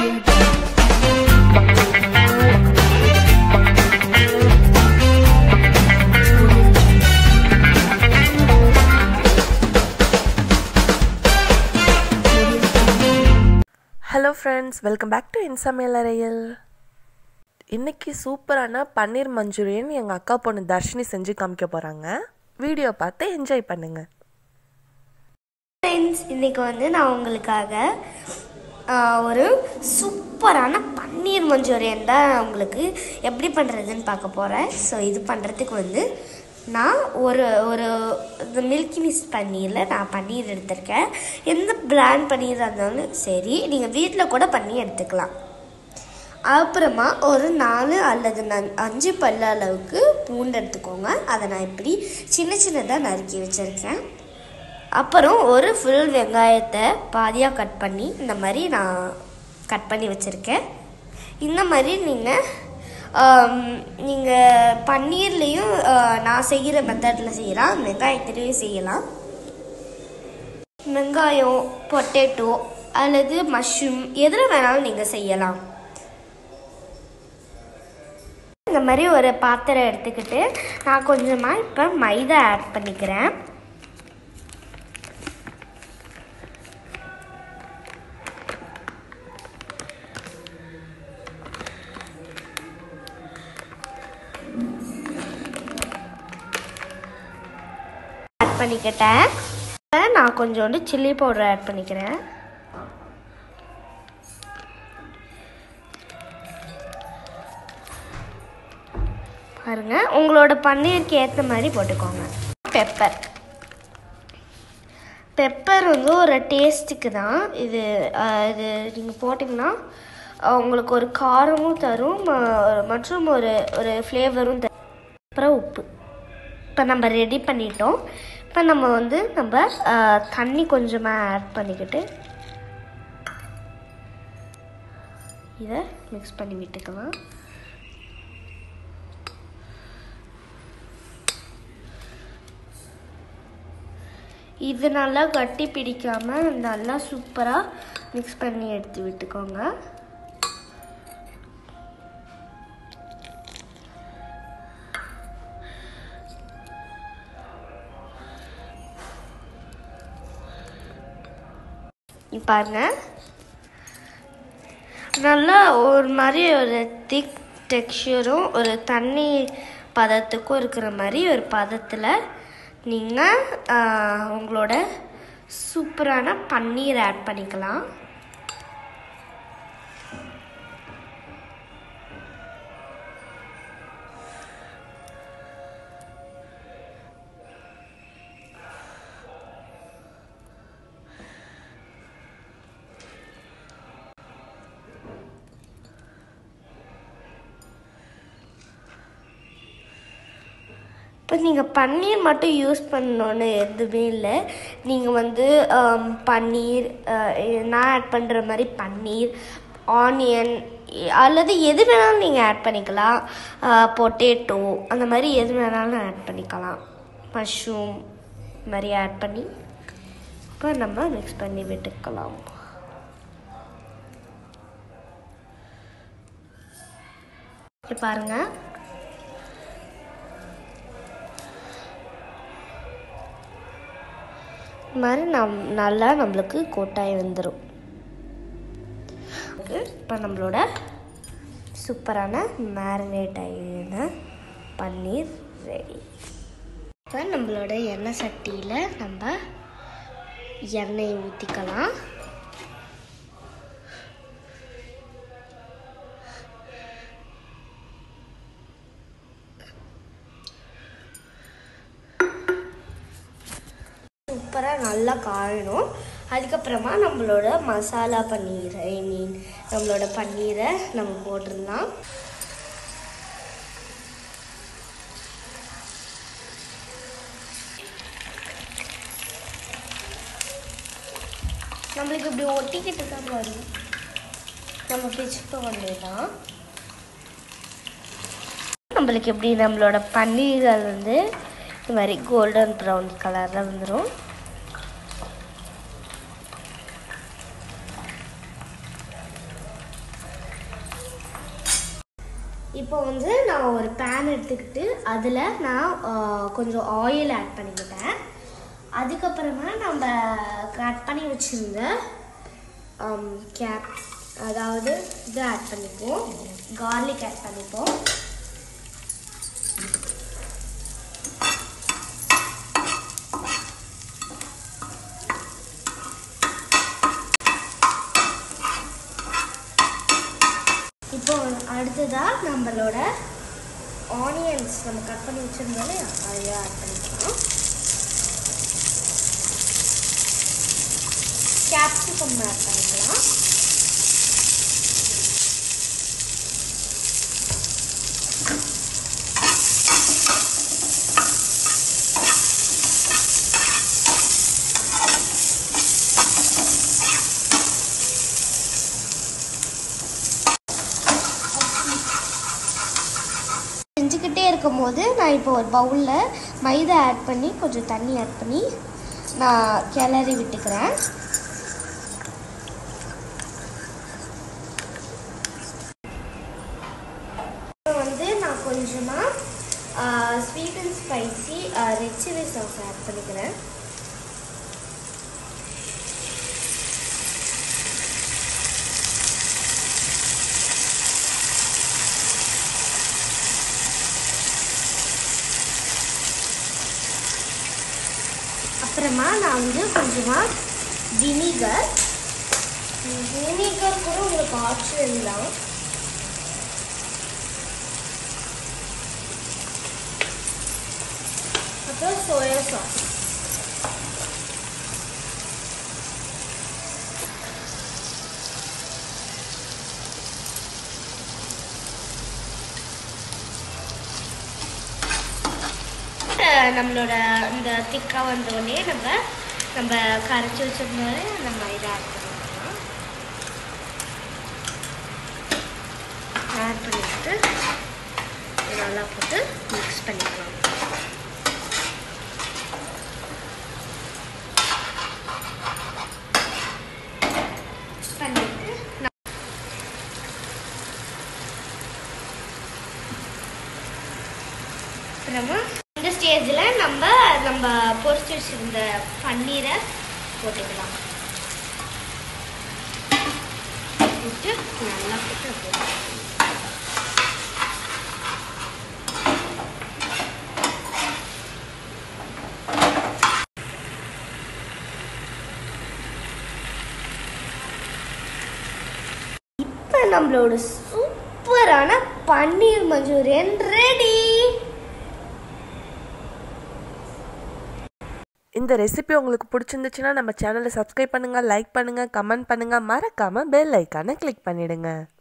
hello friends welcome back to இன்சமையல் அறையல் இன்னைக்கு சூப்பரான பன்னீர் மஞ்சூரியன் எங்கள் அக்கா பொண்ணு தர்ஷினி செஞ்சு காமிக்க போகிறாங்க வீடியோ பார்த்து என்ஜாய் பண்ணுங்கள் ஃப்ரெண்ட்ஸ் இன்னைக்கு வந்து நான் உங்களுக்காக ஆ, ஒரு சூப்பரான பன்னீர் மஞ்சூரியன் தான் உங்களுக்கு எப்படி பண்ணுறதுன்னு பார்க்க போகிறேன் ஸோ இது பண்ணுறதுக்கு வந்து நான் ஒரு ஒரு இந்த மில்கி மிஸ் பன்னீரில் நான் பன்னீர் எடுத்திருக்கேன் எந்த பிராண்ட் பன்னீராக இருந்தாலும் சரி நீங்கள் வீட்டில் கூட பண்ணி எடுத்துக்கலாம் அப்புறமா ஒரு நாலு அல்லது நன்- அஞ்சு பல்லு அளவுக்கு பூண்டு எடுத்துக்கோங்க அதை நான் இப்படி சின்ன சின்னதாக நறுக்கி வச்சுருக்கேன் அப்புறம் ஒரு ஃபுல் வெங்காயத்தை பாதியாக கட் பண்ணி இந்த மாதிரி நான் கட் பண்ணி வச்சுருக்கேன் இந்த மாதிரி நீங்கள் நீங்கள் பன்னீர்லேயும் நான் செய்கிற மெத்தடில் செய்யலாம் வெங்காயத்திலையும் செய்யலாம் வெங்காயம் பொட்டேட்டோ அல்லது மஷ்ரூம் எதில் வேணாலும் நீங்கள் செய்யலாம் இந்த மாதிரி ஒரு பாத்திரம் எடுத்துக்கிட்டு நான் கொஞ்சமாக இப்போ மைதா ஆட் பண்ணிக்கிறேன் ஆட் பண்ணிக்கிட்டேன் இப்ப நான் கொஞ்சோண்டு சில்லி பவுடர் ஆட் பண்ணிக்கிறேன் பாருங்க உங்களோட பன்னீருக்கு ஏற்ற மாதிரி போட்டுக்கோங்க பெப்பர் பெப்பர் வந்து ஒரு டேஸ்ட்டுக்கு தான் இது அஹ், இது நீங்கள் போட்டிங்கன்னா அஹ், உங்களுக்கு ஒரு காரமும் தரும் ம- மற்றும் ஒரு ஒரு ஃப்ளேவரும் தரும் அப்புறம் உப்பு இப்போ நம்ம ரெடி பண்ணிட்டோம் இப்போ நம்ம வந்து நம்ம அஹ், தண்ணி கொஞ்சமாக ஆட் பண்ணிக்கிட்டு இதை மிக்ஸ் பண்ணி விட்டுக்கலாம் இது நல்லா கட்டி பிடிக்காம நல்லா சூப்பராக மிக்ஸ் பண்ணி எடுத்து விட்டுக்கோங்க இங்க பாருங்க நல்லா ஒரு மாதிரி ஒரு திக் டெக்ஸ்சரும் ஒரு தண்ணி பதத்துக்கும் இருக்கிற மாதிரி ஒரு பதத்தில் நீங்கள் உங்களோட சூப்பரான பன்னீர் ஆட் பண்ணிக்கலாம் இப்போ நீங்கள் பன்னீர் மட்டும் யூஸ் பண்ணணுன்னு எதுவுமே இல்லை நீங்கள் வந்து ஆம், பன்னீர் அஹ், நான் ஆட் பண்ணுற மாதிரி பன்னீர் ஆனியன் அல்லது எது வேணாலும் நீங்கள் ஆட் பண்ணிக்கலாம் பொட்டேட்டோ அந்த மாதிரி எது வேணாலும் ஆட் பண்ணிக்கலாம் மஷ்ரூம் மாதிரி ஆட் பண்ணி இப்போ நம்ம மிக்ஸ் பண்ணி விட்டுக்கலாம் இங்க பாருங்க இந்த மாதிரி நம் நல்லா நம்மளுக்கு கோட்டாய் வந்துடும் இப்போ நம்மளோட சூப்பரான மேரினேட் ஆகின பன்னீர் ரெடி இப்போ நம்மளோட எண்ணெய் சட்டியில் நம்ம எண்ணெய் ஊற்றிக்கலாம் சூப்பராக நல்லா காயணும் அதுக்கப்புறமா நம்மளோட மசாலா பன்னீர் ஐ மீன் நம்மளோட பன்னீரை நம்ம போட்டுடலாம் நம்மளுக்கு இப்படி ஒட்டிக்கிட்டு தான் வரும் நம்ம பிச்சுக்க வேண்டியதான் நம்மளுக்கு எப்படி நம்மளோட பன்னீர்கள் வந்து இந்த மாதிரி கோல்டன் ப்ரௌன் கலரில் வந்துடும் இப்போ வந்து நான் ஒரு பேன் எடுத்துக்கிட்டு அதில் நான் ஆ, கொஞ்சம் ஆயில் ஆட் பண்ணிக்கிட்டேன் அதுக்கப்புறமா நம்ம கட் பண்ணி வச்சுருந்த கேப் அதாவது இது ஆட் பண்ணிப்போம் கார்லிக் ஆட் பண்ணிப்போம் இப்போ அடுத்ததாக நம்மளோட ஆனியன்ஸ் நம்ம கட் பண்ணி வச்சிருந்தோம் அதையும் ஆட் பண்ணிக்கலாம் கேப்சிகம் ஆட் பண்ணிக்கலாம் செஞ்சுக்கிட்டே இருக்கும்போது நான் இப்போ ஒரு பவுலில் மைதா ஆட் பண்ணி கொஞ்சம் தண்ணி ஆட் பண்ணி நான் கிளறி விட்டுக்கிறேன் இப்போ வந்து நான் கொஞ்சமாக sweet and spicy red chilli sauce add பண்ணிக்கிறேன் அப்புறமா நான் வந்து கொஞ்சமாக வினிகர் வினிகர் கூட உங்களுக்கு ஆப்ஷன் தான் அப்புறம் சோயா சாஸ் அஹ் நம்மளோட இந்த திக்காக வந்தோடனே நம்ம நம்ம கரைச்சி வச்சிருந்தோடனே நம்ம இதை ஆட் பண்ணிக்கலாம் ஆட் பண்ணிட்டு இதை நல்லா போட்டு மிக்ஸ் பண்ணிக்கலாம் பண்ணிட்டு நான் அப்புறமா இந்த ஸ்டேஜில் நம்ம நம்ம பொரிச்சு வச்சிருந்த பன்னீரை போட்டுக்கலாம் போட்டு நல்லா போட்டு அப்படியே இப்போ நம்மளோட சூப்பரான பன்னீர் மஞ்சூரியன் ரெடி இந்த ரெசிபி உங்களுக்கு பிடிச்சிருந்துச்சுன்னா நம்ம சேனலை சப்ஸ்கிரைப் பண்ணுங்கள் லைக் பண்ணுங்கள் கமெண்ட் பண்ணுங்கள் மறக்காமல் பெல் ஐக்கானை கிளிக் பண்ணிடுங்க